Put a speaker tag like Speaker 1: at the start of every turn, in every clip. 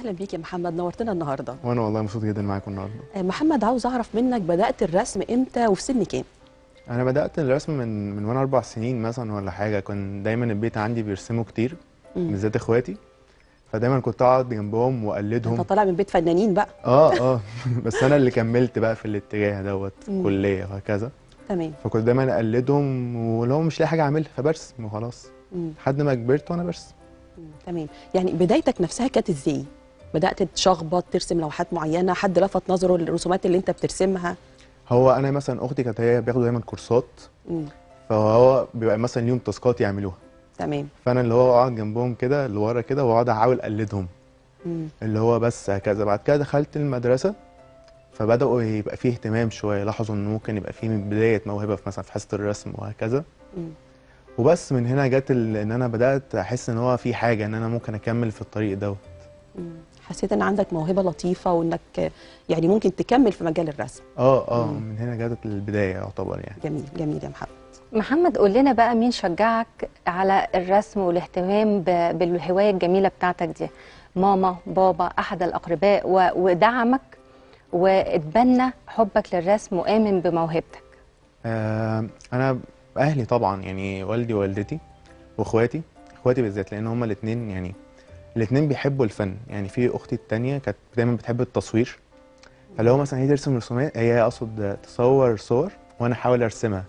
Speaker 1: اهلا بيك يا محمد نورتنا النهارده
Speaker 2: وانا والله مبسوط جدا معاكم النهارده
Speaker 1: آه، محمد عاوز اعرف منك بدات الرسم امتى وفي سن كام
Speaker 2: انا بدات الرسم من من وانا اربع سنين مثلا ولا حاجه كان دايما البيت عندي بيرسموا كتير
Speaker 1: مم.
Speaker 2: بالذات اخواتي فدايما كنت اقعد جنبهم
Speaker 1: انت
Speaker 2: واقلدهم
Speaker 1: طالع من بيت فنانين بقى
Speaker 2: اه اه بس انا اللي كملت بقى في الاتجاه دوت
Speaker 1: مم.
Speaker 2: كليه وهكذا
Speaker 1: تمام
Speaker 2: فكنت دايما اقلدهم ولو مش لاقي حاجه اعملها فبرسم وخلاص
Speaker 1: مم.
Speaker 2: لحد ما كبرت وانا برسم
Speaker 1: مم. تمام يعني بدايتك نفسها كانت ازاي بدات تشخبط ترسم لوحات معينه حد لفت نظره للرسومات اللي انت بترسمها
Speaker 2: هو انا مثلا اختي كانت هي بياخدوا دايما كورسات
Speaker 1: مم.
Speaker 2: فهو بيبقى مثلا ليهم تاسكات يعملوها
Speaker 1: تمام
Speaker 2: فانا اللي هو اقعد جنبهم كده اللي ورا كده واقعد احاول اقلدهم
Speaker 1: مم.
Speaker 2: اللي هو بس هكذا بعد كده دخلت المدرسة فبدأوا يبقى فيه اهتمام شوية لاحظوا إن ممكن يبقى فيه من بداية موهبة في مثلا في حصة الرسم وهكذا
Speaker 1: مم.
Speaker 2: وبس من هنا جت ال- إن أنا بدأت أحس إن هو في حاجة إن أنا ممكن أكمل في الطريق ده
Speaker 1: مم. حسيت ان عندك موهبه لطيفه وانك آه، يعني ممكن تكمل في مجال الرسم
Speaker 2: اه اه
Speaker 1: مم.
Speaker 2: من هنا جت البداية يعتبر يعني
Speaker 1: جميل جميل يا محمد
Speaker 3: محمد قول لنا بقى مين شجعك على الرسم والاهتمام ب- بالهواية الجميلة بتاعتك دي ماما بابا أحد الأقرباء و- ودعمك واتبنى حبك للرسم وآمن بموهبتك
Speaker 2: آه أنا أهلي طبعا يعني والدي ووالدتي وإخواتي إخواتي بالذات لأن هما الاتنين يعني الاتنين بيحبوا الفن يعني في أختي التانية كانت دايما بتحب التصوير فاللي هو مثلا هي ترسم رسومات هي اقصد تصور صور وانا احاول ارسمها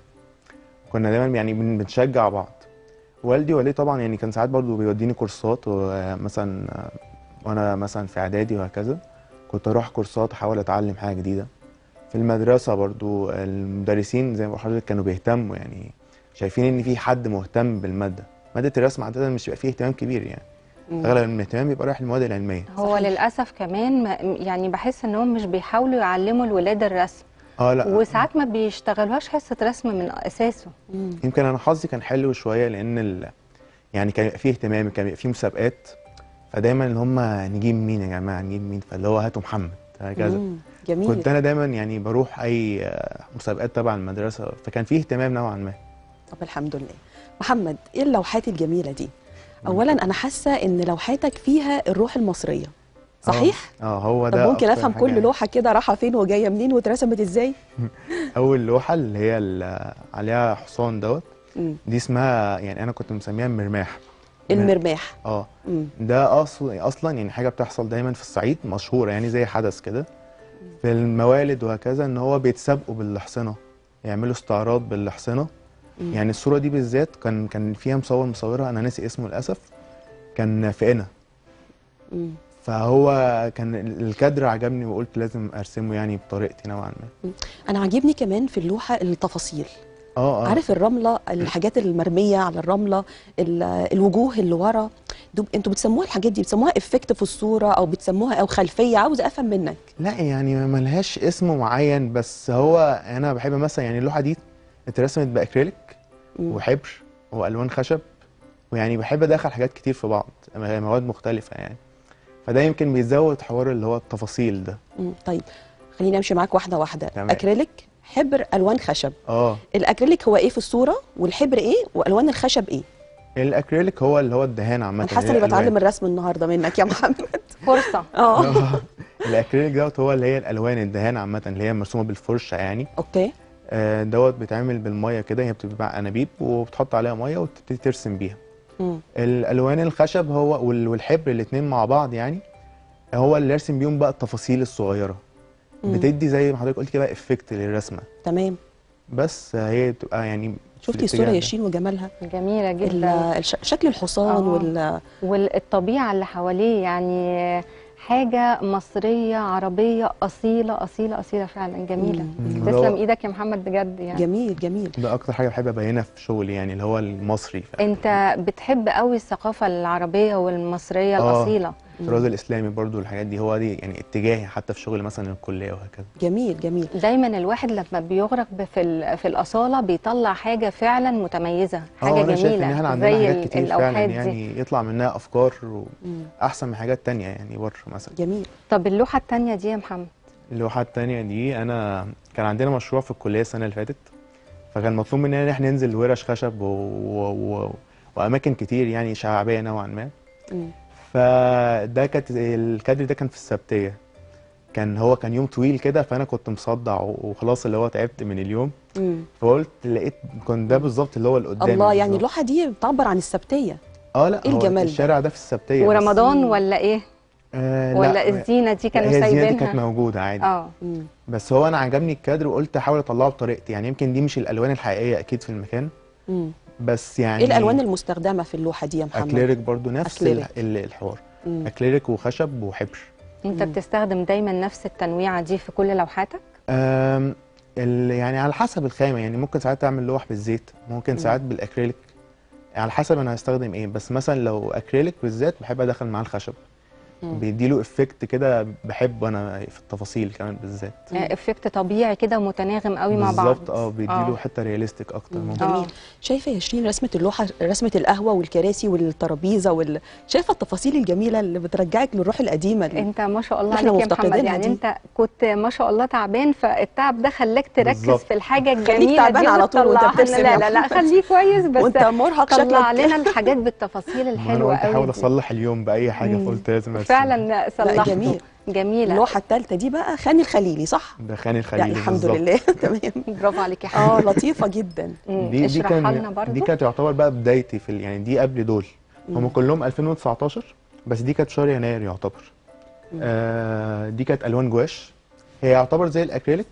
Speaker 2: كنا دايما يعني بن- بنشجع بعض والدي ووالدي طبعا يعني كان ساعات برضو بيوديني كورسات ومثلا وانا مثلا في اعدادي وهكذا كنت اروح كورسات احاول اتعلم حاجه جديده في المدرسه برضو المدرسين زي ما حضرتك كانوا بيهتموا يعني شايفين ان في حد مهتم بالماده ماده الرسم عاده مش بيبقى فيه اهتمام كبير يعني
Speaker 1: مم.
Speaker 2: اغلب الاهتمام بيبقى رايح للمواد العلميه
Speaker 3: هو
Speaker 1: صحيح.
Speaker 3: للأسف كمان ما- يعني بحس إنهم مش بيحاولوا يعلموا الولاد الرسم
Speaker 2: اه لا
Speaker 3: وساعات ما بيشتغلوهاش حصة رسم من أساسه
Speaker 1: مم.
Speaker 2: يمكن انا حظي كان حلو شويه لان ال... يعني كان يبقى فيه اهتمام كان يبقى فيه مسابقات فدايما اللي هم نجيب مين يا جماعه نجيب مين فاللي هو هاتوا محمد هكذا
Speaker 1: مم. جميل
Speaker 2: كنت انا دايما يعني بروح اي آه، مسابقات تبع المدرسه فكان فيه اهتمام نوعا ما
Speaker 1: طب الحمد لله محمد ايه اللوحات الجميله دي اولا انا حاسه ان لوحاتك فيها الروح المصريه صحيح
Speaker 2: اه آه، هو
Speaker 1: طب
Speaker 2: ده
Speaker 1: ممكن
Speaker 2: أكتر
Speaker 1: افهم
Speaker 2: حاجة
Speaker 1: كل
Speaker 2: يعني.
Speaker 1: لوحه كده رايحه فين وجايه منين واترسمت ازاي
Speaker 2: اول لوحه اللي هي ال- عليها حصان دوت
Speaker 1: مم.
Speaker 2: دي اسمها يعني انا كنت مسميها المرماح
Speaker 1: المرماح
Speaker 2: اه
Speaker 1: مم.
Speaker 2: ده اصلا اصلا يعني حاجه بتحصل دايما في الصعيد مشهوره يعني زي حدث كده في الموالد وهكذا ان هو بيتسابقوا بالاحصنه يعملوا استعراض بالاحصنه
Speaker 1: مم.
Speaker 2: يعني الصوره دي بالذات كان كان فيها مصور مصورها انا ناسي اسمه للاسف كان في قنا
Speaker 1: مم.
Speaker 2: فهو كان ال- الكادر عجبني وقلت لازم ارسمه يعني بطريقتي نوعا ما
Speaker 1: انا عاجبني كمان في اللوحه التفاصيل
Speaker 2: اه اه
Speaker 1: عارف الرمله الحاجات المرميه على الرمله ال- الوجوه اللي ورا دول- انتوا بتسموها الحاجات دي بتسموها افكت في الصوره او بتسموها او خلفيه عاوز افهم منك
Speaker 2: لا يعني ما ملهاش اسم معين بس هو انا بحب مثلا يعني اللوحه دي اترسمت باكريليك
Speaker 1: مم.
Speaker 2: وحبر والوان خشب ويعني بحب ادخل حاجات كتير في بعض مواد مختلفه يعني فده يمكن بيزود حوار اللي هو التفاصيل ده
Speaker 1: مم. طيب خليني امشي معاك واحده واحده
Speaker 2: تمام.
Speaker 1: اكريليك حبر الوان خشب
Speaker 2: اه
Speaker 1: الاكريليك هو ايه في الصوره والحبر ايه والوان الخشب ايه
Speaker 2: الاكريليك هو اللي هو الدهان عامه
Speaker 1: انا حاسه
Speaker 2: اللي هي
Speaker 1: اني بتعلم
Speaker 2: الألوان.
Speaker 1: الرسم النهارده منك يا محمد
Speaker 3: فرصة
Speaker 1: اه
Speaker 2: الاكريليك دوت هو اللي هي الالوان الدهان عامه اللي هي مرسومه بالفرشه يعني
Speaker 1: اوكي
Speaker 2: آه، دوت بيتعمل بالميه كده هي بتبقى انابيب وبتحط عليها ميه وتبتدي ترسم بيها
Speaker 1: مم.
Speaker 2: الالوان الخشب هو وال- والحبر الاثنين مع بعض يعني هو اللي يرسم بيهم بقى التفاصيل الصغيره
Speaker 1: مم.
Speaker 2: بتدي زي ما حضرتك قلت كده افكت للرسمه
Speaker 1: تمام
Speaker 2: بس هي بتبقى يعني في
Speaker 1: شفتي
Speaker 2: الاتجاه
Speaker 1: الصوره
Speaker 2: ده.
Speaker 1: يا شين وجمالها
Speaker 3: جميلة
Speaker 1: ال-
Speaker 3: جدا
Speaker 1: الش- شكل الحصان
Speaker 3: آه.
Speaker 1: وال
Speaker 3: والطبيعة اللي حواليه يعني حاجة مصرية عربية أصيلة أصيلة أصيلة فعلا جميلة
Speaker 1: مم.
Speaker 2: مم.
Speaker 3: تسلم إيدك يا محمد بجد يعني
Speaker 1: جميل جميل
Speaker 2: ده اكتر حاجه بحب ابينها في شغلي يعني اللي هو المصري
Speaker 3: أنت بتحب قوي الثقافة العربية والمصرية
Speaker 2: آه.
Speaker 3: الأصيلة
Speaker 2: الطراز الاسلامي برضو الحاجات دي هو دي يعني اتجاهي حتى في شغل مثلا الكليه وهكذا
Speaker 1: جميل جميل
Speaker 3: دايما الواحد لما بيغرق ب- في ال- في الأصالة بيطلع حاجة فعلا متميزة
Speaker 2: اه
Speaker 3: حاجة
Speaker 2: انا شايف ان
Speaker 3: جميلة
Speaker 2: احنا عندنا
Speaker 3: زي
Speaker 2: حاجات
Speaker 3: ال-
Speaker 2: كتير فعلا
Speaker 3: الأوحاد دي
Speaker 2: يعني يطلع منها افكار
Speaker 1: مم.
Speaker 2: واحسن من حاجات تانية يعني بره مثلا
Speaker 1: جميل
Speaker 3: طب اللوحة التانية دي يا محمد
Speaker 2: اللوحة التانية دي أنا كان عندنا مشروع في الكلية السنة اللي فاتت فكان مطلوب مننا إن احنا ننزل ورش خشب و... و... و... وأماكن كتير يعني شعبية نوعا ما
Speaker 1: مم.
Speaker 2: فده كانت الكادر ده كان في السبتيه كان هو كان يوم طويل كده فانا كنت مصدع وخلاص اللي هو تعبت من اليوم
Speaker 1: مم.
Speaker 2: فقلت لقيت كان ده بالظبط اللي هو اللي قدامي
Speaker 1: الله يعني
Speaker 2: بالظبط.
Speaker 1: اللوحه دي بتعبر عن السبتيه
Speaker 2: اه لا
Speaker 1: إيه
Speaker 2: هو
Speaker 1: الجمال ده؟
Speaker 2: الشارع ده في السبتيه بس-
Speaker 3: ورمضان
Speaker 1: مم.
Speaker 3: ولا ايه
Speaker 2: آه لا
Speaker 3: ولا الزينه دي كانوا
Speaker 2: هي الزينه دي
Speaker 3: سايبينها
Speaker 2: كانت موجوده عادي
Speaker 3: اه
Speaker 1: مم.
Speaker 2: بس هو انا عجبني الكادر وقلت احاول اطلعه بطريقتي يعني يمكن دي مش الالوان الحقيقيه اكيد في المكان
Speaker 1: مم.
Speaker 2: بس يعني
Speaker 1: ايه الالوان المستخدمه في اللوحه دي يا محمد
Speaker 2: اكليريك برضو نفس ال-
Speaker 1: أكليريك.
Speaker 2: ال- الحوار
Speaker 1: مم.
Speaker 2: اكليريك وخشب وحبر
Speaker 3: انت
Speaker 1: مم.
Speaker 3: بتستخدم دايما نفس التنويعه دي في كل لوحاتك
Speaker 2: أم ال- يعني على حسب الخامه يعني ممكن ساعات اعمل لوح بالزيت ممكن
Speaker 1: مم.
Speaker 2: ساعات بالاكريليك على حسب انا هستخدم ايه بس مثلا لو اكريليك بالذات بحب ادخل معاه الخشب
Speaker 1: مم.
Speaker 2: بيديله افكت كده بحبه انا في التفاصيل كمان بالذات
Speaker 1: مم.
Speaker 3: آه، افكت طبيعي كده ومتناغم قوي مع بعض
Speaker 2: بالظبط اه بيديله
Speaker 3: آه.
Speaker 2: حته رياليستيك اكتر
Speaker 1: مم.
Speaker 2: ممكن
Speaker 3: آه.
Speaker 1: جميل شايفه يا شيرين رسمه اللوحه رسمه القهوه والكراسي والترابيزه وال... شايفه التفاصيل الجميله اللي بترجعك للروح القديمه اللي...
Speaker 3: انت ما شاء الله
Speaker 1: إحنا
Speaker 3: عليك يا محمد
Speaker 1: مفتقدينها
Speaker 3: يعني
Speaker 1: دي.
Speaker 3: انت كنت ما شاء الله تعبان فالتعب ده خلاك تركز
Speaker 2: بالظبط.
Speaker 3: في الحاجه الجميله
Speaker 1: تعبان
Speaker 3: دي
Speaker 1: على طول وانت
Speaker 3: وتطلعها.
Speaker 1: بترسم
Speaker 3: لا
Speaker 1: يا
Speaker 3: لا لا
Speaker 1: محمد.
Speaker 3: خليه كويس بس
Speaker 1: وانت مرهق
Speaker 3: طلع
Speaker 1: شكلك
Speaker 3: لنا الحاجات بالتفاصيل
Speaker 2: ما انا
Speaker 3: الحلوه
Speaker 2: قلت
Speaker 3: قوي
Speaker 2: احاول
Speaker 3: دي.
Speaker 2: اصلح اليوم باي حاجه
Speaker 3: مم.
Speaker 2: فقلت لازم ارسم
Speaker 3: فعلا صلحته
Speaker 1: جميل.
Speaker 3: جميله
Speaker 1: اللوحه الثالثه دي بقى خاني الخليلي صح
Speaker 2: ده خاني
Speaker 1: لا
Speaker 2: الخليلي
Speaker 1: الحمد
Speaker 2: بالظبط.
Speaker 1: لله تمام
Speaker 3: برافو عليك يا
Speaker 1: اه
Speaker 3: حبيبي
Speaker 1: لطيفه جدا
Speaker 3: مم.
Speaker 2: دي دي
Speaker 3: اشرحها لنا
Speaker 2: كان
Speaker 3: برضو
Speaker 2: دي كانت يعتبر بقى بدايتي في ال- يعني دي قبل دول هم
Speaker 1: مم.
Speaker 2: كلهم 2019 بس دي كانت شهر يناير يعتبر
Speaker 1: مم.
Speaker 2: آه دي كانت الوان جواش هي يعتبر زي الاكريليك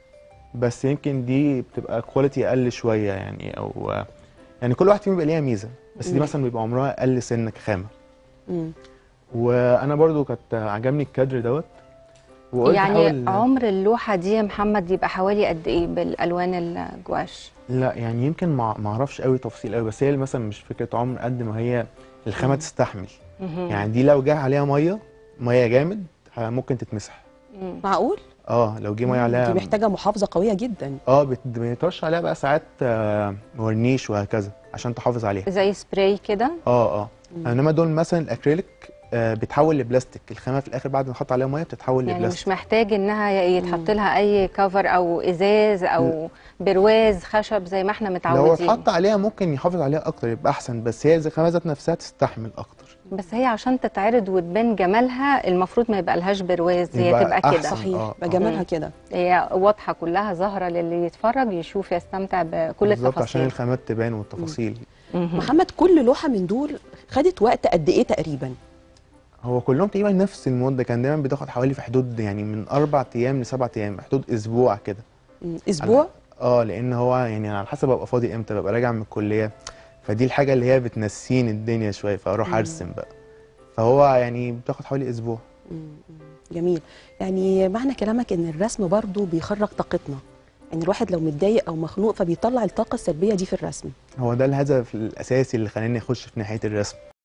Speaker 2: بس يمكن دي بتبقى كواليتي اقل شويه يعني او آه، يعني كل واحد فيهم بيبقى ليها ميزه بس دي
Speaker 1: مم.
Speaker 2: مثلا بيبقى عمرها اقل سنه كخامه
Speaker 1: مم.
Speaker 2: وانا برضو كانت عجبني الكادر دوت وقلت
Speaker 3: يعني
Speaker 2: أحاول-
Speaker 3: عمر اللوحه دي يا محمد يبقى حوالي قد ايه بالالوان الجواش
Speaker 2: لا يعني يمكن ما ما اعرفش قوي تفصيل قوي بس هي مثلا مش فكره عمر قد ما هي الخامه
Speaker 1: مم.
Speaker 2: تستحمل
Speaker 3: مهم.
Speaker 2: يعني دي لو جه عليها ميه ميه جامد ه- ممكن تتمسح
Speaker 3: مم.
Speaker 1: معقول
Speaker 2: اه لو جه ميه عليها
Speaker 1: دي محتاجه محافظه قويه جدا
Speaker 2: اه بت- بيترش عليها بقى ساعات آه، ورنيش وهكذا عشان تحافظ عليها
Speaker 3: زي سبراي كده
Speaker 2: اه اه
Speaker 1: مم.
Speaker 2: انما دول مثلا الاكريليك آه، بتحول لبلاستيك الخامه في الاخر بعد ما نحط عليها ميه بتتحول
Speaker 3: يعني مش
Speaker 2: لبلاستيك
Speaker 3: محتاج انها يتحط لها اي كفر او ازاز او برواز خشب زي ما احنا
Speaker 2: لو
Speaker 3: متعودين
Speaker 2: اتحط عليها ممكن يحافظ عليها اكتر يبقى احسن بس هي زي الخامه ذات نفسها تستحمل اكتر
Speaker 3: بس هي عشان تتعرض وتبان جمالها المفروض ما يبقى لهاش برواز هي
Speaker 2: يبقى
Speaker 3: تبقى كده
Speaker 2: أحسن.
Speaker 1: صحيح
Speaker 2: آه،
Speaker 1: يبقى
Speaker 2: آه.
Speaker 1: جمالها
Speaker 3: مم.
Speaker 1: كده
Speaker 3: هي واضحه كلها ظاهره للي يتفرج يشوف يستمتع بكل
Speaker 2: بالظبط عشان
Speaker 3: التفاصيل
Speaker 2: الخامات تبان والتفاصيل
Speaker 3: مهم.
Speaker 1: محمد كل لوحه من دول خدت وقت قد ايه تقريبا
Speaker 2: هو كلهم تقريبا نفس المده كان دايما بتاخد حوالي في حدود يعني من اربع ايام لسبع ايام حدود اسبوع كده
Speaker 1: مم. اسبوع
Speaker 2: اه لان هو يعني على حسب ابقى فاضي امتى ببقى راجع من الكليه فدي الحاجه اللي هي بتنسيني الدنيا شويه فاروح
Speaker 1: مم.
Speaker 2: ارسم بقى فهو يعني بتاخد حوالي اسبوع
Speaker 1: مم. مم. جميل يعني معنى كلامك ان الرسم برضو بيخرج طاقتنا يعني الواحد لو متضايق او مخنوق فبيطلع الطاقه السلبيه دي في الرسم
Speaker 2: هو ده الهدف الاساسي اللي خلاني اخش في ناحيه الرسم